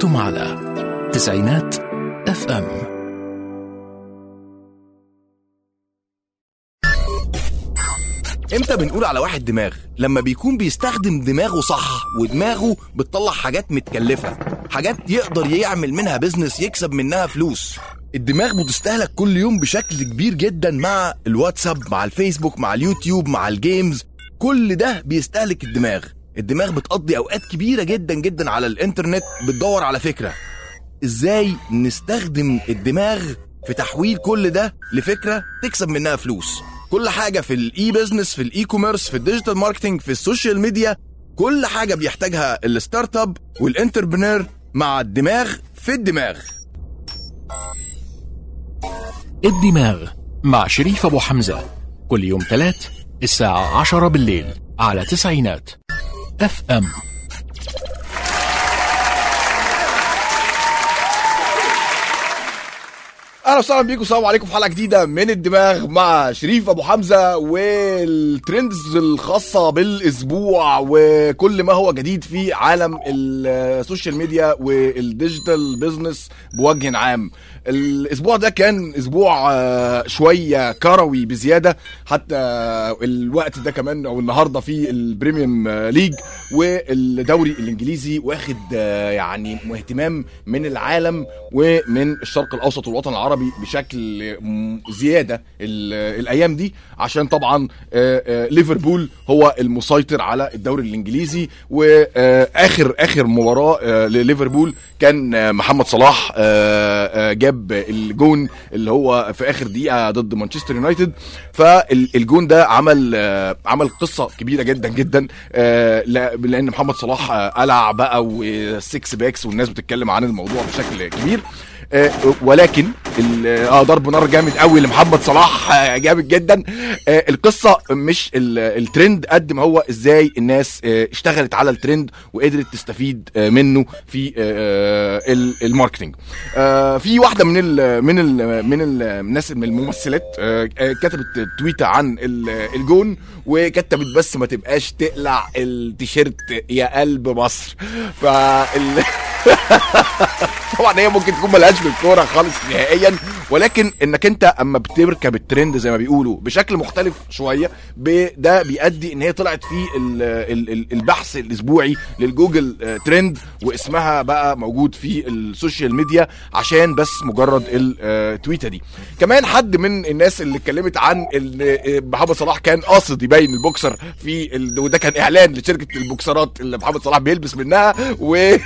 أنتم على تسعينات اف ام امتى بنقول على واحد دماغ لما بيكون بيستخدم دماغه صح ودماغه بتطلع حاجات متكلفة حاجات يقدر يعمل منها بيزنس يكسب منها فلوس الدماغ بتستهلك كل يوم بشكل كبير جدا مع الواتساب مع الفيسبوك مع اليوتيوب مع الجيمز كل ده بيستهلك الدماغ الدماغ بتقضي اوقات كبيرة جدا جدا على الانترنت بتدور على فكرة ازاي نستخدم الدماغ في تحويل كل ده لفكرة تكسب منها فلوس كل حاجة في الاي بزنس في الاي كوميرس في الديجيتال ماركتنج في السوشيال ميديا كل حاجة بيحتاجها الستارت اب والانتربرنور مع الدماغ في الدماغ الدماغ مع شريف أبو حمزة كل يوم ثلاث الساعة عشرة بالليل على تسعينات اف ام اهلا وسهلا بيكم السلام عليكم في حلقه جديده من الدماغ مع شريف ابو حمزه والترندز الخاصه بالاسبوع وكل ما هو جديد في عالم السوشيال ميديا والديجيتال بيزنس بوجه عام الاسبوع ده كان اسبوع آه، شويه كروي بزياده حتى الوقت ده كمان او النهارده في البريميوم آه، ليج والدوري الانجليزي واخد آه، يعني اهتمام من العالم ومن الشرق الاوسط والوطن العربي بشكل م- زياده ال- الايام دي عشان طبعا آه، آه، ليفربول هو المسيطر على الدوري الانجليزي واخر اخر مباراه آه، لليفربول كان آه، محمد صلاح آه، آه، جاب الجون اللي هو في اخر دقيقه ضد مانشستر يونايتد فالجون ده عمل آه، عمل قصه كبيره جدا جدا آه، لا- لان محمد صلاح آه، قلع بقى والسكس باكس والناس بتتكلم عن الموضوع بشكل كبير آه، ولكن ال- اه ضرب نار جامد قوي لمحمد صلاح آه، جامد جدا آه، القصه مش ال- الترند قد ما هو ازاي الناس آه، اشتغلت على الترند وقدرت تستفيد آه، منه في آه، ال- الماركتينج آه، في واحده من ال من ال من ال- الناس من الممثلات آه، آه، كتبت تويته عن ال- الجون وكتبت بس ما تبقاش تقلع التيشيرت يا قلب مصر فال طبعا هي ممكن تكون ملهاش في الكوره خالص نهائيا ولكن انك انت اما بتركب الترند زي ما بيقولوا بشكل مختلف شويه ب- ده بيؤدي ان هي طلعت في ال- ال- ال- البحث الاسبوعي للجوجل آه، ترند واسمها بقى موجود في السوشيال ميديا عشان بس مجرد التويته دي كمان حد من الناس اللي اتكلمت عن ان آه، محمد صلاح كان قاصد يبين البوكسر في ال... وده كان اعلان لشركه البوكسرات اللي محمد صلاح بيلبس منها و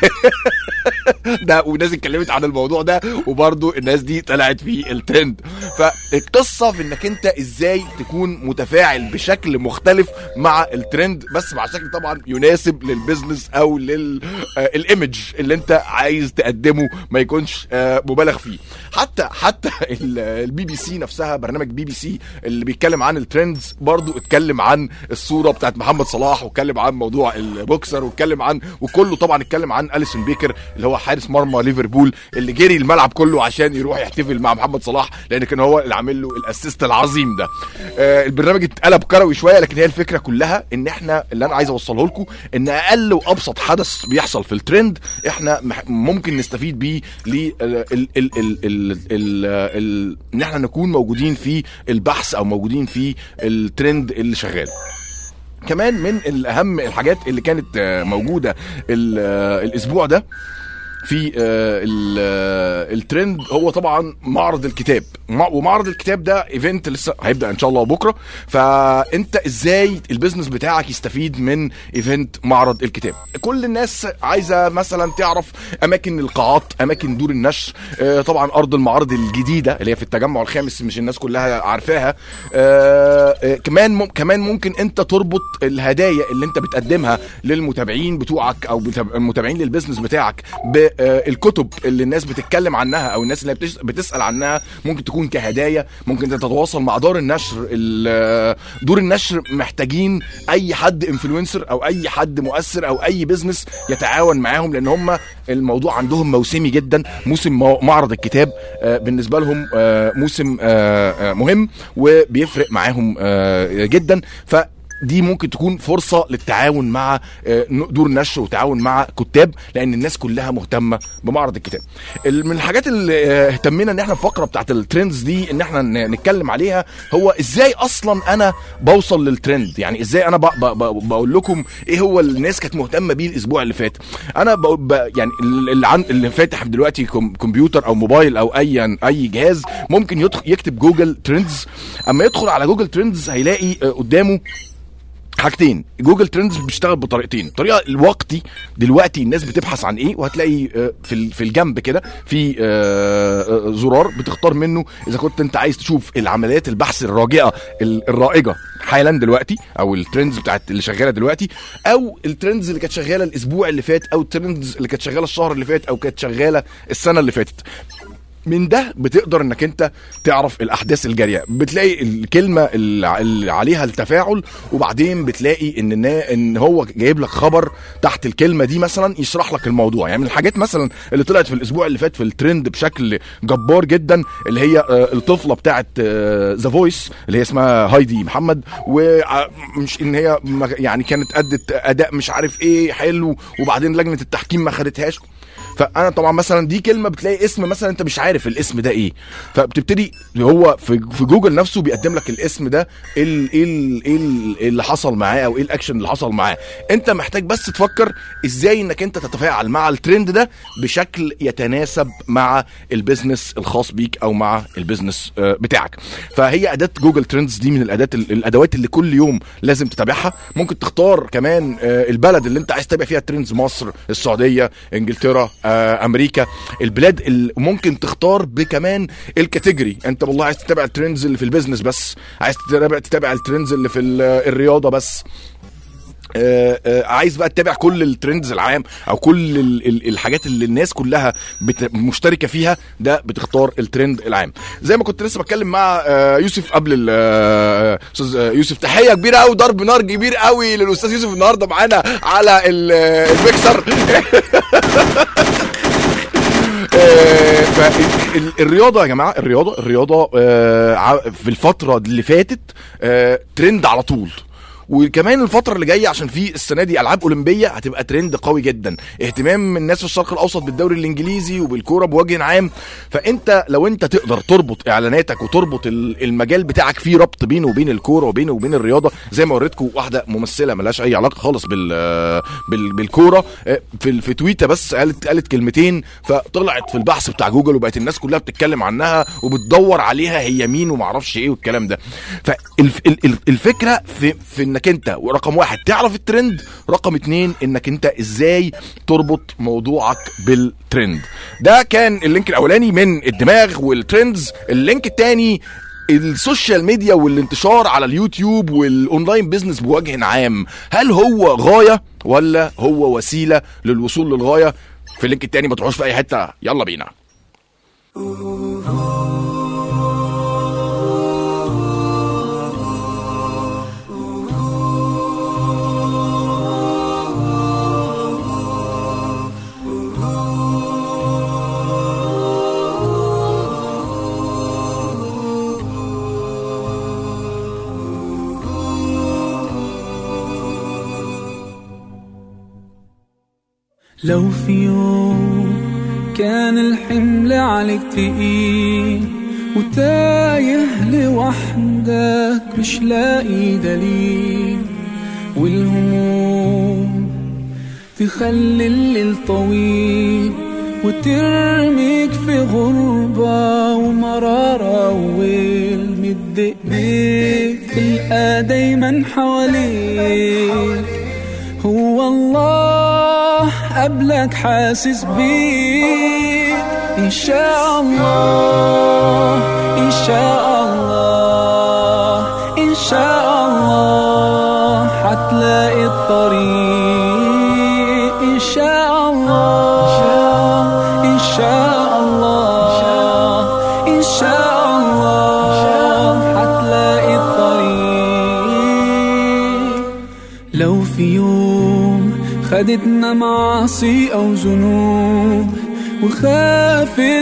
ده وناس اتكلمت عن الموضوع ده وبرضو الناس دي طلعت في الترند فالقصه في انك انت ازاي تكون متفاعل بشكل مختلف مع الترند بس مع شكل طبعا يناسب للبزنس او للايمج اللي انت عايز تقدمه ما يكونش آه، مبالغ فيه حتى حتى ال- البي بي سي نفسها برنامج بي بي سي اللي بيتكلم عن الترندز برضو اتكلم عن الصوره بتاعت محمد صلاح واتكلم عن موضوع البوكسر واتكلم عن وكله طبعا اتكلم عن اليسون بيكر اللي هو حارس مرمى ليفربول اللي جري الملعب كله عشان يروح يحتفل مع محمد صلاح لان كان هو اللي عامل له الاسيست العظيم ده آه البرنامج اتقلب كروي شويه لكن هي الفكره كلها ان احنا اللي انا عايز اوصله لكم ان اقل وابسط حدث بيحصل في الترند احنا مح- ممكن نستفيد بيه ل ال- ال- ال- ال- ال- ال- ان احنا نكون موجودين في البحث او موجودين في الترند اللي شغال كمان من الاهم الحاجات اللي كانت آه، موجوده ال- آه، الاسبوع ده في آه، ال- آه، الترند هو طبعا معرض الكتاب مع- ومعرض الكتاب ده ايفنت لسه هيبدا ان شاء الله بكره فانت ازاي البيزنس بتاعك يستفيد من ايفنت معرض الكتاب كل الناس عايزه مثلا تعرف اماكن القاعات اماكن دور النشر آه، طبعا ارض المعارض الجديده اللي هي في التجمع الخامس مش الناس كلها عارفاها آه، آه، كمان مم- كمان ممكن انت تربط الهدايا اللي انت بتقدمها للمتابعين بتوعك او بتاب- المتابعين للبيزنس بتاعك بالكتب اللي الناس بتتكلم عنها او الناس اللي بتش- بتسال عنها ممكن تكون كهدايا ممكن انت تتواصل مع دار النشر ال- دور النشر محتاجين اي حد انفلونسر او اي حد مؤثر او اي بيزنس يتعاون معاهم لان هم الموضوع عندهم موسمي جدا موسم مو- معرض الكتاب آه، بالنسبه لهم آه، موسم آه، آه، مهم وبيفرق معاهم آه، جدا ف دي ممكن تكون فرصه للتعاون مع آه، دور نشر وتعاون مع كتاب لان الناس كلها مهتمه بمعرض الكتاب ال- من الحاجات اللي آه، اهتمينا ان احنا الفقره بتاعت الترندز دي ان احنا ن- نتكلم عليها هو ازاي اصلا انا بوصل للترند يعني ازاي انا ب- ب- ب- بقول لكم ايه هو اللي الناس كانت مهتمه بيه الاسبوع اللي فات انا ب... ب... يعني اللي عن اللي فاتح دلوقتي كم... كمبيوتر او موبايل او اي اي جهاز ممكن يدخل يكتب جوجل ترندز اما يدخل على جوجل ترندز هيلاقي آه، قدامه حاجتين جوجل ترندز بيشتغل بطريقتين الطريقه الوقتي دلوقتي الناس بتبحث عن ايه وهتلاقي آه، في ال- في الجنب كده في آه، آه، زرار بتختار منه اذا كنت انت عايز تشوف العمليات البحث الراجعه ال- الرائجه حالا دلوقتي او الترندز بتاعت اللي شغاله دلوقتي او الترندز اللي كانت شغاله الاسبوع اللي فات او الترندز اللي كانت شغاله الشهر اللي فات او كانت شغاله السنه اللي فاتت من ده بتقدر انك انت تعرف الاحداث الجاريه بتلاقي الكلمه اللي اللي عليها التفاعل وبعدين بتلاقي ان النا- ان هو جايب لك خبر تحت الكلمه دي مثلا يشرح لك الموضوع يعني من الحاجات مثلا اللي طلعت في الاسبوع اللي فات في الترند بشكل جبار جدا اللي هي آه، الطفله بتاعت ذا فويس اللي هي اسمها هايدي محمد ومش ان هي ما- يعني كانت ادت اداء مش عارف ايه حلو وبعدين لجنه التحكيم ما خدتهاش فانا طبعا مثلا دي كلمه بتلاقي اسم مثلا انت مش عارف الاسم ده ايه فبتبتدي هو في في جوجل نفسه بيقدم لك الاسم ده ايه ال- ايه ال- ايه ال- إيه اللي حصل معاه او ايه الاكشن اللي حصل معاه انت محتاج بس تفكر ازاي انك انت تتفاعل مع الترند ده بشكل يتناسب مع البيزنس الخاص بيك او مع البيزنس آه، بتاعك فهي اداه جوجل ترندز دي من الاداه الادوات اللي كل يوم لازم تتابعها ممكن تختار كمان آه، البلد اللي انت عايز تتابع فيها ترندز مصر السعوديه انجلترا آه، امريكا البلاد اللي ممكن تختار بكمان الكاتيجوري انت والله عايز تتابع الترندز اللي في البيزنس بس عايز تتابع تتابع الترندز اللي في ال- الرياضه بس آه، آه، عايز بقى تتابع كل الترندز العام او كل ال- ال- الحاجات اللي الناس كلها بت- مشتركه فيها ده بتختار الترند العام زي ما كنت لسه بتكلم مع آه، يوسف قبل ال- آه، استاذ آه، يوسف تحيه كبيره قوي ضرب نار كبير قوي للاستاذ يوسف النهارده معانا على ال- آه، الميكسر فالرياضه يا جماعه الرياضه الرياضه آه، ع- في الفتره اللي فاتت آه، ترند على طول وكمان الفترة اللي جاية عشان في السنة دي ألعاب أولمبية هتبقى ترند قوي جدا اهتمام الناس في الشرق الأوسط بالدوري الإنجليزي وبالكورة بوجه عام فأنت لو أنت تقدر تربط إعلاناتك وتربط ال- المجال بتاعك فيه ربط بينه وبين الكورة وبينه وبين الرياضة زي ما وريتكم واحدة ممثلة ملهاش أي علاقة خالص بال بال بالكورة آه، في في تويتر بس قالت قالت كلمتين فطلعت في البحث بتاع جوجل وبقت الناس كلها بتتكلم عنها وبتدور عليها هي مين ومعرفش ايه والكلام ده فالفكره في في انك انت رقم واحد تعرف الترند رقم اتنين انك انت ازاي تربط موضوعك بالترند ده كان اللينك الاولاني من الدماغ والترندز اللينك التاني السوشيال ميديا والانتشار على اليوتيوب والاونلاين بيزنس بوجه عام هل هو غايه ولا هو وسيله للوصول للغايه في اللينك التاني ما تروحوش في اي حته يلا بينا لو في يوم كان الحمل عليك تقيل وتايه لوحدك مش لاقي دليل والهموم تخلي الليل طويل وترميك في غربة ومرارة والمد بيك تلقى دايما حواليك هو الله قبلك حاسس بيك إن شاء الله إن شاء الله إن شاء الله حتلاقي الطريق إن شاء الله إن شاء الله إن شاء الله حتلاقي الطريق لو في يوم خدتنا معاصي أو ذنوب وخافت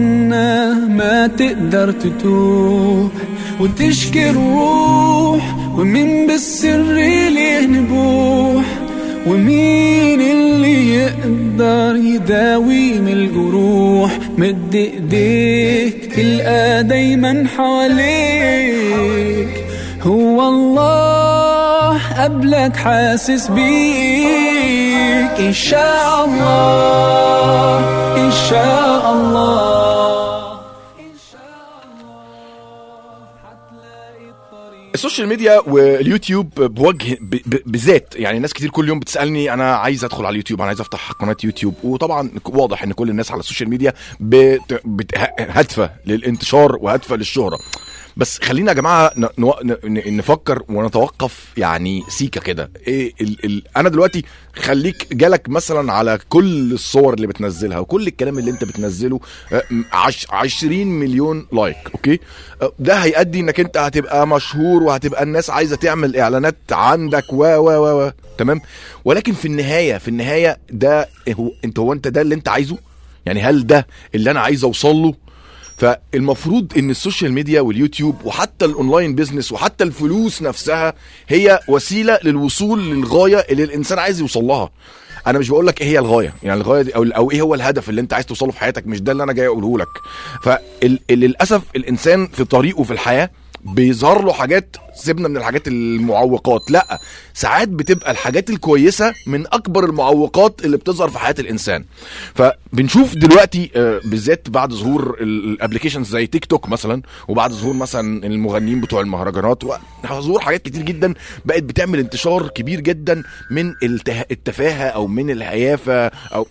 قلوبنا ما تقدر تتوب وتشكي الروح ومين بالسر ليه نبوح ومين اللي يقدر يداوي من الجروح مد ايديك تلقى دايما حواليك هو الله قبلك حاسس بيك ان شاء الله ان شاء الله السوشيال ميديا واليوتيوب بوجه ب- ب- بالذات يعني ناس كتير كل يوم بتسالني انا عايز ادخل على اليوتيوب انا عايز افتح قناه يوتيوب وطبعا واضح ان كل الناس على السوشيال ميديا بت... بت... هادفه للانتشار وهادفه للشهره بس خلينا يا جماعه ن... نو... ن... نفكر ونتوقف يعني سيكه كده ايه ال... ال... انا دلوقتي خليك جالك مثلا على كل الصور اللي بتنزلها وكل الكلام اللي انت بتنزله آه، عش... 20 مليون لايك اوكي آه، ده هيؤدي انك انت هتبقى مشهور وهتبقى الناس عايزه تعمل اعلانات عندك و و و و تمام ولكن في النهايه في النهايه ده هو انت هو انت ده اللي انت عايزه يعني هل ده اللي انا عايز اوصل له فالمفروض ان السوشيال ميديا واليوتيوب وحتى الاونلاين بيزنس وحتى الفلوس نفسها هي وسيله للوصول للغايه اللي الانسان عايز يوصل لها انا مش بقول لك ايه هي الغايه يعني الغايه دي او, أو ايه هو الهدف اللي انت عايز توصله في حياتك مش ده اللي انا جاي اقوله لك فللاسف الانسان في طريقه في الحياه بيظهر له حاجات سيبنا من الحاجات المعوقات لا ساعات بتبقى الحاجات الكويسه من اكبر المعوقات اللي بتظهر في حياه الانسان فبنشوف دلوقتي آه، بالذات بعد ظهور الابلكيشنز زي تيك توك مثلا وبعد ظهور مثلا المغنيين بتوع المهرجانات وظهور حاجات كتير جدا بقت بتعمل انتشار كبير جدا من الته- التفاهه او من الهيافه او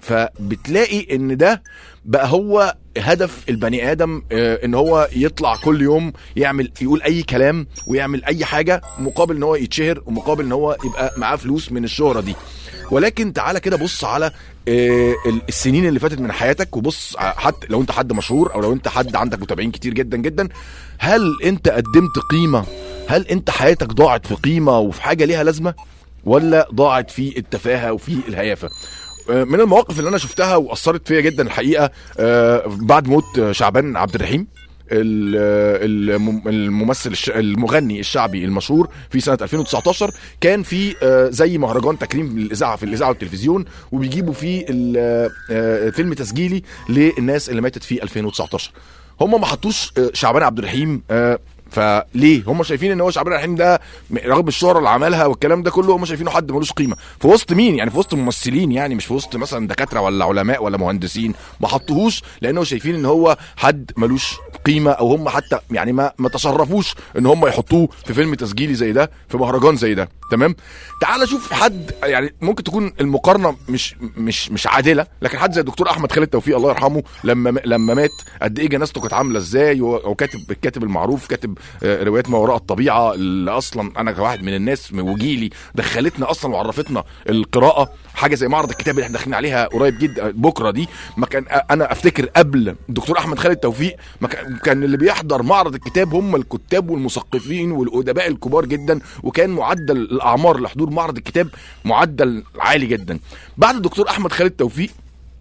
فبتلاقي ان ده بقى هو هدف البني ادم آه، ان هو يطلع كل يوم يعمل يقول اي كلام ويعمل اي حاجه مقابل ان هو يتشهر ومقابل ان هو يبقى معاه فلوس من الشهره دي ولكن تعالى كده بص على آه، ال- السنين اللي فاتت من حياتك وبص ع- حتى لو انت حد مشهور او لو انت حد عندك متابعين كتير جدا جدا هل انت قدمت قيمه هل انت حياتك ضاعت في قيمه وفي حاجه ليها لازمه ولا ضاعت في التفاهه وفي الهيافه آه، من المواقف اللي انا شفتها واثرت فيا جدا الحقيقه آه، بعد موت آه، شعبان عبد الرحيم ال- آه، الم- الممثل الش- المغني الشعبي المشهور في سنه 2019 كان في آه، زي مهرجان تكريم للاذاعه في الاذاعه والتلفزيون وبيجيبوا فيه ال- آه، آه، فيلم تسجيلي للناس اللي ماتت في 2019 هم ما حطوش آه، شعبان عبد الرحيم آه، فليه هم شايفين ان هو شعبان عبد الرحيم ده م- رغم الشهره اللي عملها والكلام ده كله هم شايفينه حد ملوش قيمه في وسط مين يعني في وسط ممثلين يعني مش في وسط مثلا دكاتره ولا علماء ولا مهندسين ما حطوهوش لانه شايفين ان هو حد ملوش قيمه او هم حتى يعني ما ما تصرفوش ان هم يحطوه في فيلم تسجيلي زي ده في مهرجان زي ده تمام تعال شوف حد يعني ممكن تكون المقارنه مش مش مش عادله لكن حد زي الدكتور احمد خالد توفيق الله يرحمه لما لما مات قد ايه جنازته كانت عامله ازاي و- وكاتب الكاتب المعروف كاتب آه، روايات ما وراء الطبيعه اللي اصلا انا كواحد من الناس من وجيلي دخلتنا اصلا وعرفتنا القراءه حاجه زي معرض الكتاب اللي احنا داخلين عليها قريب جدا بكره دي ما كان انا افتكر قبل الدكتور احمد خالد توفيق ما كان كان اللي بيحضر معرض الكتاب هم الكتاب والمثقفين والادباء الكبار جدا وكان معدل الاعمار لحضور معرض الكتاب معدل عالي جدا بعد الدكتور احمد خالد توفيق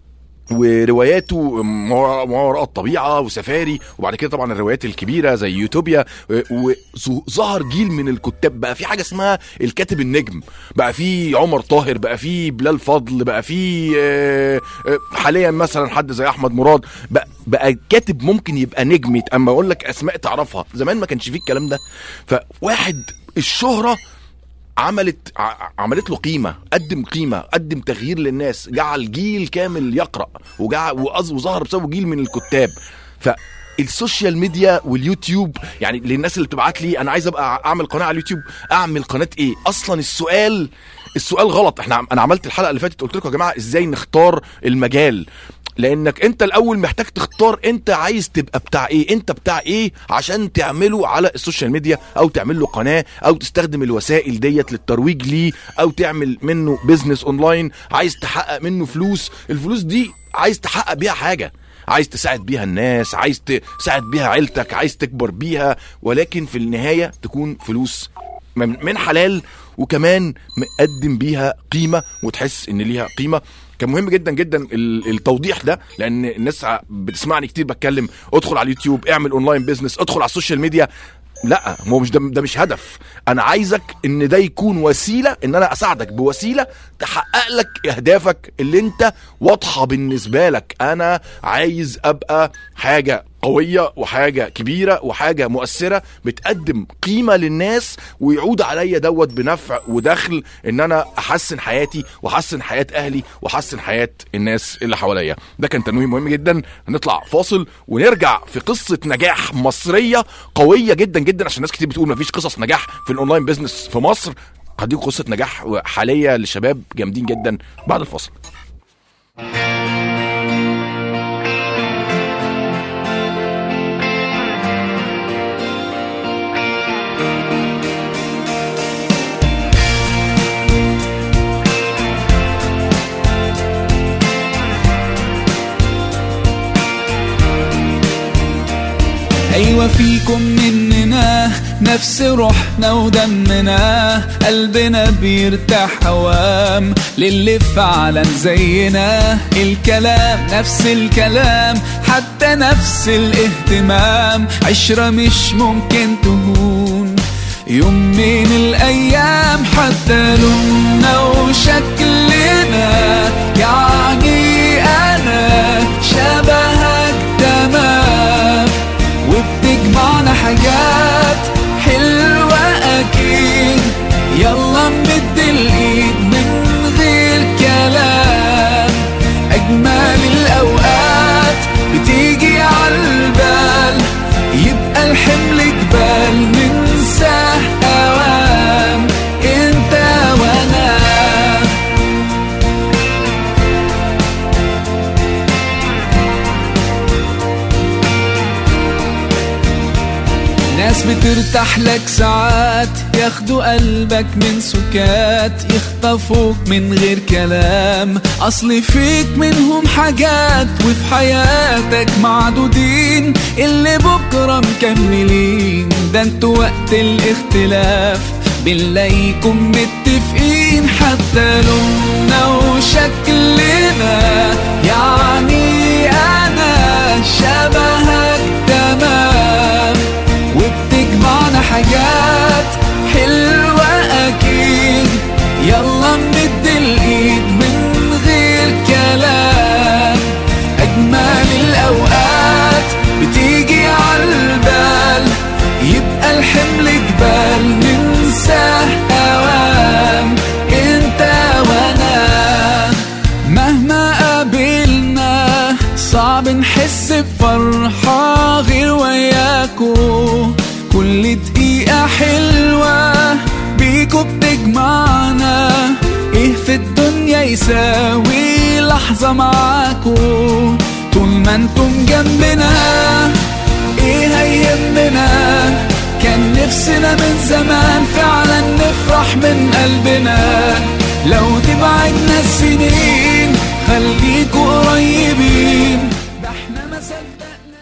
ورواياته ما وراء ما وراء الطبيعه وسفاري وبعد كده طبعا الروايات الكبيره زي يوتوبيا وظهر جيل من الكتاب بقى في حاجه اسمها الكاتب النجم بقى في عمر طاهر بقى في بلال فضل بقى في آه، آه، حاليا مثلا حد زي احمد مراد بقى, بقى كاتب ممكن يبقى نجم اما اقول لك اسماء تعرفها زمان ما كانش فيه الكلام ده فواحد الشهره عملت ع- عملت له قيمه قدم قيمه قدم تغيير للناس جعل جيل كامل يقرا وجعل وأظ- وظهر بسببه جيل من الكتاب فالسوشيال ميديا واليوتيوب يعني للناس اللي بتبعت لي انا عايز ابقى اعمل قناه على اليوتيوب اعمل قناه ايه اصلا السؤال السؤال غلط احنا عم- انا عملت الحلقه اللي فاتت قلت لكم يا جماعه ازاي نختار المجال لانك انت الاول محتاج تختار انت عايز تبقى بتاع ايه انت بتاع ايه عشان تعمله على السوشيال ميديا او تعمل له قناه او تستخدم الوسائل ديت للترويج ليه او تعمل منه بيزنس اونلاين عايز تحقق منه فلوس الفلوس دي عايز تحقق بيها حاجه عايز تساعد بيها الناس عايز تساعد بيها عيلتك عايز تكبر بيها ولكن في النهايه تكون فلوس من من حلال وكمان مقدم بيها قيمه وتحس ان ليها قيمه كان مهم جدا جدا ال- التوضيح ده لان الناس ع- بتسمعني كتير بتكلم ادخل على اليوتيوب اعمل اونلاين بيزنس ادخل على السوشيال ميديا لا هو مش ده, ده مش هدف انا عايزك ان ده يكون وسيله ان انا اساعدك بوسيله تحقق لك اهدافك اللي انت واضحه بالنسبه لك انا عايز ابقى حاجه قوية وحاجة كبيرة وحاجة مؤثرة بتقدم قيمة للناس ويعود عليا دوت بنفع ودخل ان انا احسن حياتي واحسن حياة اهلي واحسن حياة الناس اللي حواليا ده كان تنويه مهم جدا هنطلع فاصل ونرجع في قصة نجاح مصرية قوية جدا جدا عشان ناس كتير بتقول مفيش قصص نجاح في الاونلاين بيزنس في مصر هديكم قصة نجاح حالية لشباب جامدين جدا بعد الفاصل أيوة فيكم مننا نفس روحنا ودمنا قلبنا بيرتاح هوام للي فعلا زينا الكلام نفس الكلام حتى نفس الاهتمام عشرة مش ممكن تهون يوم من الأيام حتى لوننا وشكلنا يعني أنا شبهك تمام وبتجمعنا حاجات حلوة أكيد يلا نمد الإيد من غير كلام أجمل الأوقات بتيجي عالبال يبقى الحمل جبال ننساه أوام انت وانا ناس بترتاح لك ساعات ياخدوا قلبك من سكات يخطفوك من غير كلام اصل فيك منهم حاجات وفي حياتك معدودين اللي بكره مكملين ده انتوا وقت الاختلاف بنلاقيكم متفقين حتى لوننا وشكلنا يعني انا شبهك تمام وبتجمعنا حاجات حلوة أكيد يلا نمد الإيد من غير كلام أجمل الأوقات بتيجي عالبال يبقى الحمل جبال ننساه أوام انت وانا مهما قابلنا صعب نحس بفرحة غير وياكو كل دقيقة حلوة بيكو بتجمعنا ايه في الدنيا يساوي لحظة معاكو طول ما انتم جنبنا ايه هيهمنا كان نفسنا من زمان فعلا نفرح من قلبنا لو تبعدنا السنين خليكوا قريبين ده احنا ما صدقنا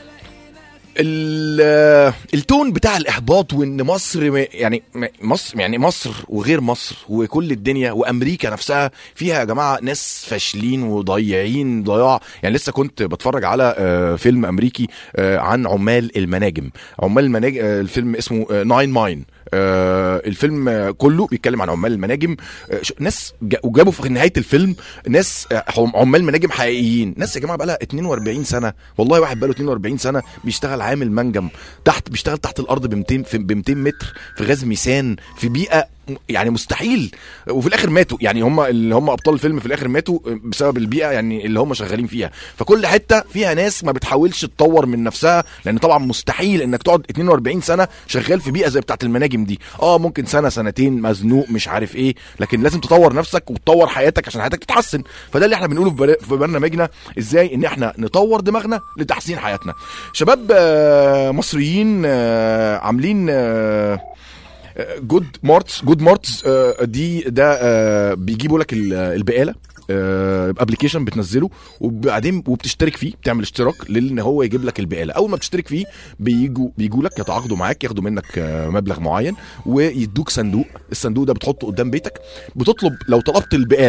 ال- التون بتاع الاحباط وان مصر م- يعني م- مصر يعني مصر وغير مصر وكل الدنيا وامريكا نفسها فيها يا جماعه ناس فاشلين وضايعين ضياع يعني لسه كنت بتفرج على آه، فيلم امريكي آه، عن عمال المناجم عمال المناجم الفيلم اسمه ناين ماين الفيلم آه، كله بيتكلم عن عمال المناجم آه، شو- ناس جا- وجابوا في نهايه الفيلم ناس آه، عم- عمال مناجم حقيقيين ناس يا جماعه بقى لها 42 سنه والله واحد بقى له 42 سنه بيشتغل عامل منجم تحت بيشتغل تحت الارض ب 200 في- ب 200 متر في غاز ميثان في بيئه م- يعني مستحيل وفي الاخر ماتوا يعني هم اللي هم ابطال الفيلم في الاخر ماتوا بسبب البيئه يعني اللي هم شغالين فيها فكل حته فيها ناس ما بتحاولش تطور من نفسها لان طبعا مستحيل انك تقعد 42 سنه شغال في بيئه زي بتاعه المناجم دي اه ممكن سنه سنتين مزنوق مش عارف ايه لكن لازم تطور نفسك وتطور حياتك عشان حياتك تتحسن فده اللي احنا بنقوله في بر- في برنامجنا ازاي ان احنا نطور دماغنا لتحسين حياتنا شباب آه، مصريين آه، عاملين آه، جود مارتس جود مارتس دي ده آه، بيجيبوا لك ال- البقاله ابلكيشن بتنزله وبعدين وبتشترك فيه بتعمل اشتراك لان هو يجيب لك البقاله اول ما بتشترك فيه بيجوا بيجوا لك يتعاقدوا معاك ياخدوا منك آه، مبلغ معين ويدوك صندوق الصندوق ده بتحطه قدام بيتك بتطلب لو طلبت البقاله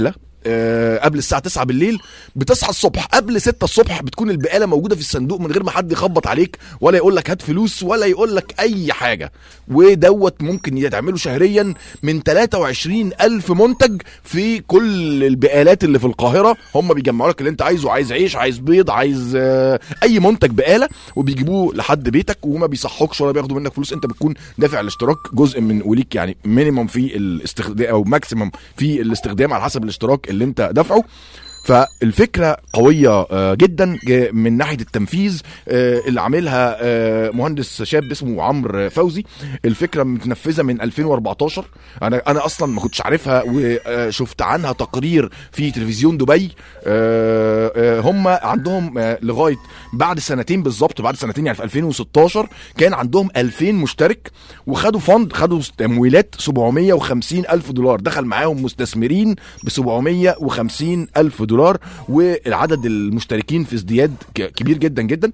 آه، قبل الساعه 9 بالليل بتصحى الصبح قبل 6 الصبح بتكون البقاله موجوده في الصندوق من غير ما حد يخبط عليك ولا يقول لك هات فلوس ولا يقول لك اي حاجه ودوت ممكن يتعملوا شهريا من 23 الف منتج في كل البقالات اللي في القاهره هم بيجمعوا لك اللي انت عايزه عايز عيش عايز بيض عايز آه، اي منتج بقاله وبيجيبوه لحد بيتك وما بيصحوكش ولا بياخدوا منك فلوس انت بتكون دافع الاشتراك جزء من وليك يعني مينيمم في الاستخدام او ماكسيمم في الاستخدام على حسب الاشتراك اللي انت دافعه فالفكره قويه آه، جدا ج- من ناحيه التنفيذ آه، اللي عاملها آه، مهندس شاب اسمه عمرو فوزي الفكره متنفذه من 2014 انا انا اصلا ما كنتش عارفها وشفت عنها تقرير في تلفزيون دبي آه، آه، هم عندهم آه، لغايه بعد سنتين بالظبط بعد سنتين يعني في 2016 كان عندهم 2000 مشترك وخدوا فند خدوا تمويلات 750 الف دولار دخل معاهم مستثمرين ب 750 الف دولار والعدد المشتركين في ازدياد ك- كبير جدا جدا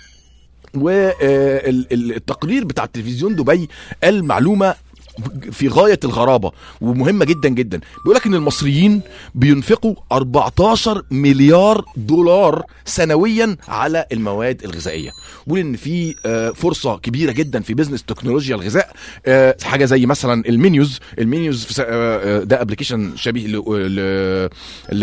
والتقرير بتاع تلفزيون دبي قال معلومه في غايه الغرابه ومهمه جدا جدا بيقول لك ان المصريين بينفقوا 14 مليار دولار سنويا على المواد الغذائيه بيقول ان في آه، فرصه كبيره جدا في بزنس تكنولوجيا الغذاء آه، حاجه زي مثلا المنيوز المنيوز في س- آه، آه، ده ابلكيشن شبيه ل ل- ل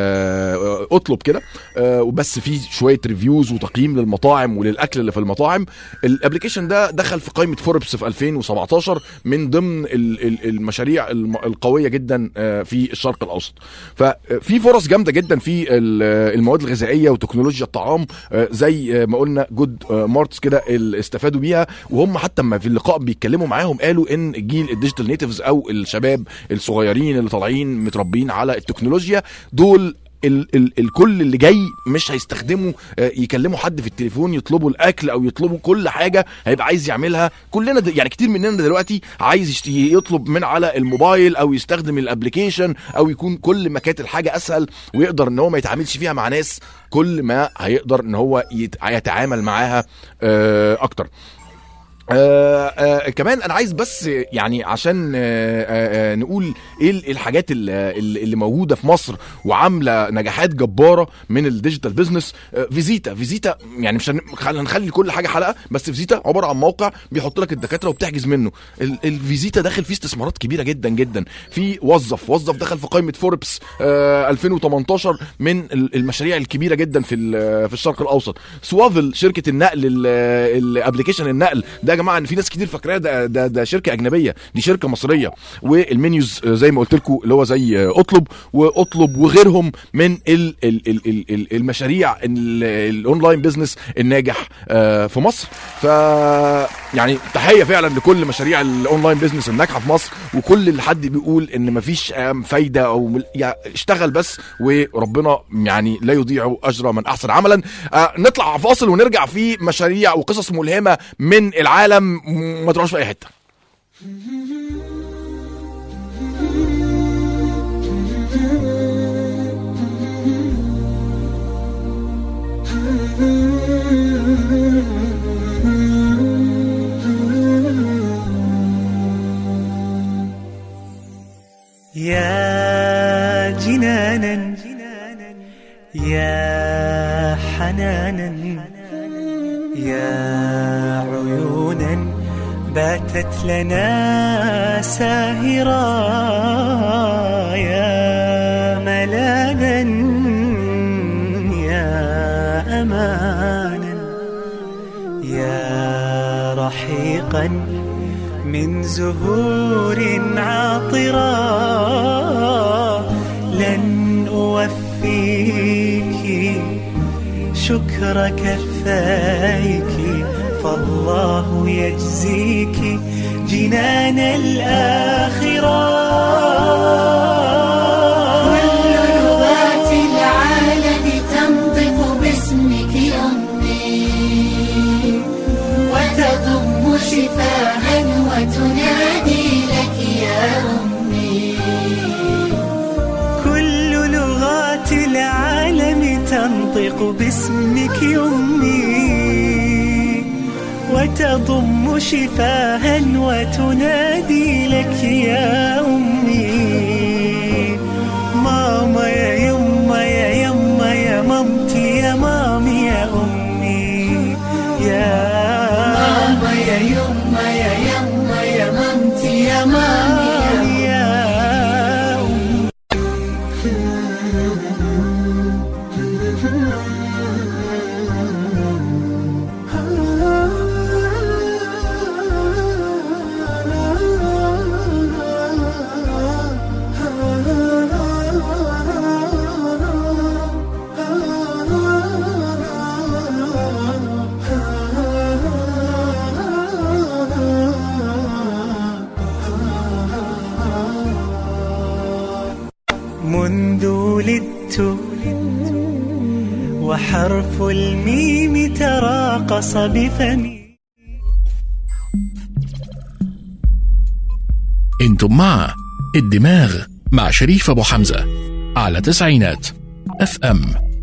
اطلب كده آه، وبس فيه شويه ريفيوز وتقييم للمطاعم وللاكل اللي في المطاعم الابلكيشن ده دخل في قائمه فوربس في 2017 من ضمن ال- ال- المشاريع الم- القويه جدا آه، في الشرق الاوسط ففي فرص جامده جدا في ال- المواد الغذائيه وتكنولوجيا الطعام آه، زي آه، ما قلنا جود مارتس كده اللي استفادوا بيها وهم حتى ما في اللقاء بيتكلموا معاهم قالوا ان جيل الديجيتال نيتيفز او الشباب الصغيرين اللي طالعين متربيين على التكنولوجيا دول ال ال الكل اللي جاي مش هيستخدموا آه، يكلموا حد في التليفون يطلبوا الاكل او يطلبوا كل حاجه هيبقى عايز يعملها كلنا د- يعني كتير مننا دلوقتي عايز يشت- يطلب من على الموبايل او يستخدم الابلكيشن او يكون كل ما كانت الحاجه اسهل ويقدر ان هو ما يتعاملش فيها مع ناس كل ما هيقدر ان هو يت- يتعامل معاها آه، اكتر آه آه كمان انا عايز بس يعني عشان آه آه آه، نقول ايه ال- الحاجات ال- ال- اللي موجوده في مصر وعامله نجاحات جباره من الديجيتال بزنس آه فيزيتا فيزيتا يعني مش هن- خل- هنخلي كل حاجه حلقه بس فيزيتا عباره عن موقع بيحط لك الدكاتره وبتحجز منه ال- الفيزيتا داخل فيه استثمارات كبيره جدا جدا في وظف وظف دخل في قائمه فوربس آه 2018 من ال- المشاريع الكبيره جدا في ال- في الشرق الاوسط سوافل شركه النقل الابلكيشن النقل ده يا جماعه ان في ناس كتير فاكراه ده, ده ده شركه اجنبيه دي شركه مصريه والمنيوز آه، زي ما قلت لكم اللي هو زي آه، اطلب واطلب وغيرهم من ال ال ال ال ال المشاريع ال- الاونلاين بزنس الناجح آه، في مصر ف يعني تحيه فعلا لكل مشاريع الاونلاين بزنس الناجحه في مصر وكل اللي حد بيقول ان مفيش آم، فايده او مل- يعني اشتغل بس وربنا يعني لا يضيع اجر من احسن عملا آه، نطلع فاصل ونرجع في مشاريع وقصص ملهمه من العالم ما تروحش في اي حته يا جنانا يا حنانا يا عيونا باتت لنا ساهرا يا ملاذا يا امانا يا رحيقا من زهور عاطرة لن أوفيك شكر كفايك فالله يجزيك جنان الآخرة كل لغات العالم تنطق باسمك أمي وتضم شفاها وتنادي لك يا أمي كل لغات العالم تنطق باسمك أمي وتضم شفاها وتنادي لك يا أمي ماما يا يما يا يما يا مامتي يا مامي يا أمي يا ماما يا يما يا يما يا مامتي يا مامي يا يا أمي منذ ولدت وحرف الميم تراقص بفمي انتم مع الدماغ مع شريف ابو حمزه على تسعينات اف ام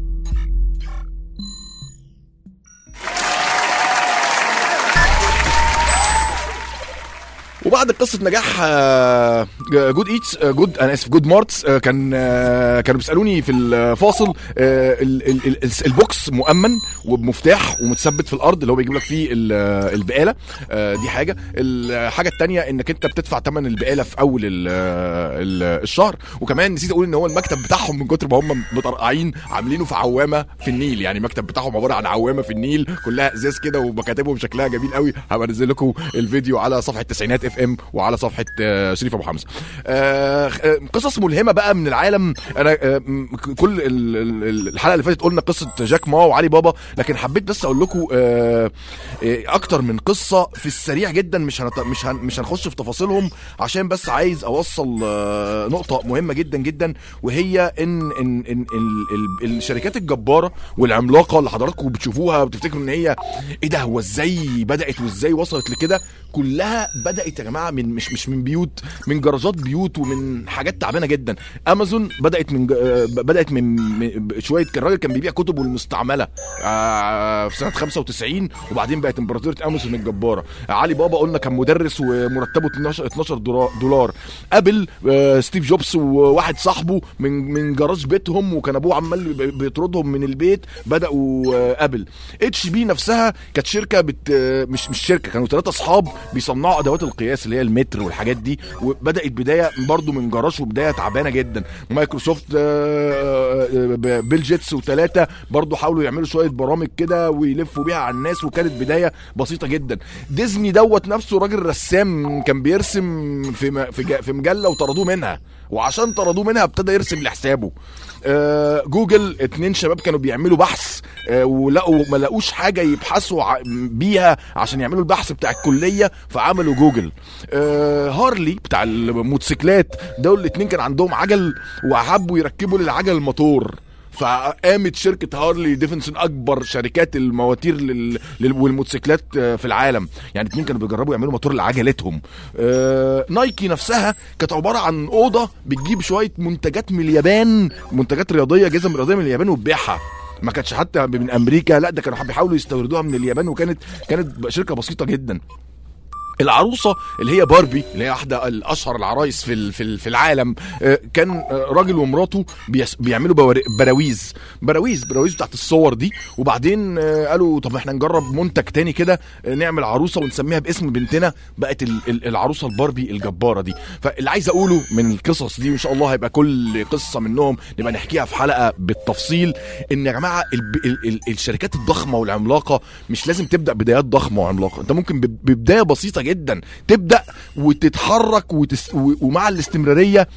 وبعد قصه نجاح جود ايتس جود انا اسف جود مارتس آه، كان آه، كانوا بيسالوني في الفاصل آه، ال- ال- ال- البوكس مؤمن وبمفتاح ومتثبت في الارض اللي هو بيجيب لك فيه ال- البقاله آه، دي حاجه الحاجه الثانيه انك انت بتدفع ثمن البقاله في اول ال- ال- الشهر وكمان نسيت اقول ان هو المكتب بتاعهم من كتر ما هم مطرقعين عاملينه في عوامه في النيل يعني المكتب بتاعهم عباره عن عوامه في النيل كلها ازاز كده ومكاتبهم شكلها جميل قوي هبقى انزل لكم الفيديو على صفحه تسعينات اف ام وعلى صفحه آه، شريف ابو حمزه آه، آه، قصص ملهمه بقى من العالم انا آه، م- كل ال- ال- الحلقه اللي فاتت قلنا قصه جاك ما وعلي بابا لكن حبيت بس اقول لكم آه، آه، اكتر من قصه في السريع جدا مش هنط... مش هن... مش هنخش في تفاصيلهم عشان بس عايز اوصل آه، نقطه مهمه جدا جدا وهي ان ان ان ال... ال... الشركات الجباره والعملاقه اللي حضراتكم بتشوفوها بتفتكروا ان هي ايه ده هو ازاي بدات وازاي وصلت لكده كلها بدات يا جماعه من مش مش من بيوت من جراجات بيوت ومن حاجات تعبانه جدا امازون بدات من ج- آه، بدات من من- شويه كان الراجل كان بيبيع كتبه المستعمله آه، في سنه 95 وبعدين بقت امبراطوريه امازون الجباره علي بابا قلنا كان مدرس ومرتبه 12 12 دولار- دولار ابل آه، ستيف جوبز وواحد صاحبه من من جراج بيتهم وكان ابوه عمال بي- بيطردهم من البيت بداوا آه، ابل اتش بي نفسها كانت شركه بت آه، مش مش شركه كانوا ثلاثه اصحاب بيصنعوا ادوات القياس اللي هي المتر والحاجات دي وبدات بدايه برضو من جراج وبدايه تعبانه جدا مايكروسوفت آه، آه، آه، بيل جيتس وثلاثه برضو حاولوا يعملوا شويه برامج كده ويلفوا بيها على الناس وكانت بدايه بسيطه جدا ديزني دوت نفسه راجل رسام كان بيرسم في م- في جا- في مجله وطردوه منها وعشان طردوه منها ابتدى يرسم لحسابه آه، جوجل اتنين شباب كانوا بيعملوا بحث آه، ولقوا ما لقوش حاجه يبحثوا ع- بيها عشان يعملوا البحث بتاع الكليه فعملوا جوجل آه، هارلي بتاع الموتوسيكلات دول الاتنين كان عندهم عجل وحبوا يركبوا للعجل موتور فقامت شركه هارلي ديفنسون اكبر شركات المواتير لل... لل... والموتوسيكلات آه، في العالم يعني اتنين كانوا بيجربوا يعملوا موتور لعجلتهم آه، نايكي نفسها كانت عباره عن اوضه بتجيب شويه منتجات من اليابان منتجات رياضيه جزم رياضيه من اليابان وتبيعها ما كانتش حتى من امريكا لا ده كانوا بيحاولوا يستوردوها من اليابان وكانت كانت شركه بسيطه جدا العروسه اللي هي باربي اللي هي واحده الاشهر العرايس في ال- في ال- في العالم آه، كان آه، راجل ومراته بيس- بيعملوا بور- براويز براويز براويز بتاعت الصور دي وبعدين آه، قالوا طب احنا نجرب منتج تاني كده آه، نعمل عروسه ونسميها باسم بنتنا بقت ال- ال- العروسه الباربي الجباره دي فاللي عايز اقوله من القصص دي وان شاء الله هيبقى كل قصه منهم نبقى نحكيها في حلقه بالتفصيل ان يا جماعه ال ال ال الشركات الضخمه والعملاقه مش لازم تبدا بدايات ضخمه وعملاقه انت ممكن ب- ببدايه بسيطه جدا تبدا وتتحرك وتس و- ومع الاستمراريه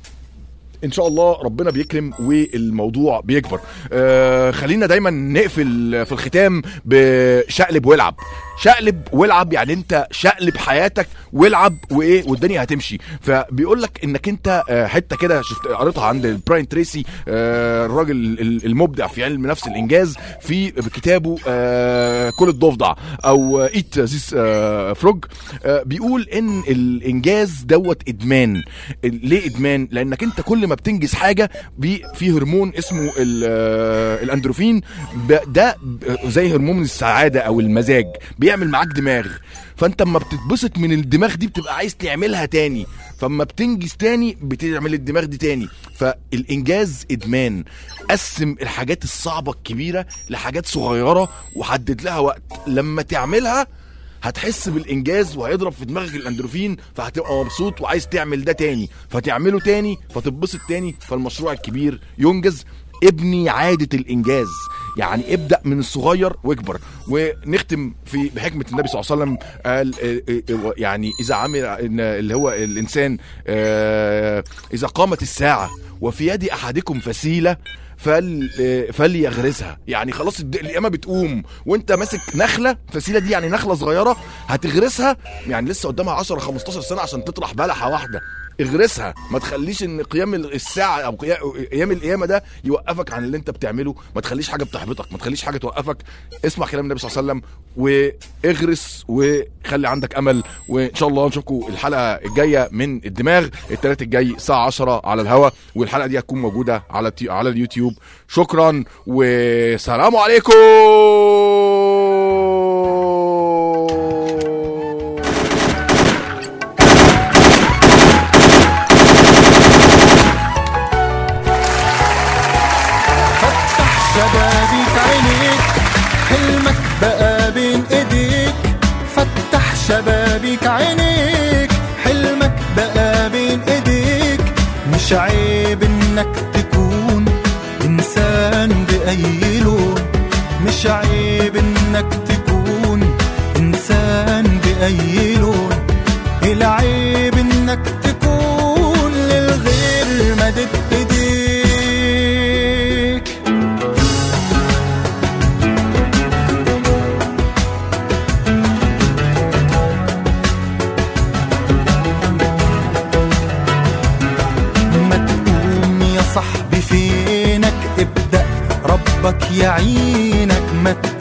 ان شاء الله ربنا بيكرم والموضوع بيكبر آه خلينا دايما نقفل في الختام بشقلب والعب شقلب والعب يعني انت شقلب حياتك والعب وايه والدنيا هتمشي فبيقول لك انك انت آه، حته كده شفت قريتها عند براين تريسي آه، الراجل ال- المبدع في علم نفس الانجاز في كتابه آه، كل الضفدع او ايت زيس فروج بيقول ان الانجاز دوت ادمان ال- ليه ادمان لانك انت كل ما بتنجز حاجه بي في هرمون اسمه ال- آه، الاندروفين ب- ده ب- زي هرمون السعاده او المزاج بيعمل معاك دماغ فانت اما بتتبسط من الدماغ دي بتبقى عايز تعملها تاني فاما بتنجز تاني بتعمل الدماغ دي تاني فالانجاز ادمان قسم الحاجات الصعبه الكبيره لحاجات صغيره وحدد لها وقت لما تعملها هتحس بالانجاز وهيضرب في دماغك الاندروفين فهتبقى مبسوط وعايز تعمل ده تاني فتعمله تاني فتتبسط تاني فالمشروع الكبير ينجز ابني عادة الإنجاز يعني ابدأ من الصغير واكبر ونختم في بحكمة النبي صلى الله عليه وسلم قال آه، آه، آه، يعني إذا عمل إن اللي هو الإنسان آه، إذا قامت الساعة وفي يد أحدكم فسيلة فل فليغرسها يعني خلاص الد- القيامه بتقوم وانت ماسك نخله فسيله دي يعني نخله صغيره هتغرسها يعني لسه قدامها 10 15 سنه عشان تطرح بلحه واحده اغرسها ما تخليش ان قيام الساعه او قيا- قيام القيامه ده يوقفك عن اللي انت بتعمله ما تخليش حاجه بتحبطك ما تخليش حاجه توقفك اسمع كلام النبي صلى الله عليه وسلم واغرس وخلي عندك امل وان شاء الله نشوفكم الحلقه الجايه من الدماغ الثلاث الجاي الساعه 10 على الهوا والحلقه دي هتكون موجوده على تي... على اليوتيوب شكرا وسلام عليكم فتح شبابيك عينيك حلمك بقى بين ايديك فتح شبابيك عينيك حلمك بقى بين ايديك مش عيب انك تكون انسان باي لون مش عيب انك تكون انسان باي لون العيب انك تكون للغير مدد ايديك ما تقوم يا صاحبي فينك ابدأ ربك يعينك ما تقوم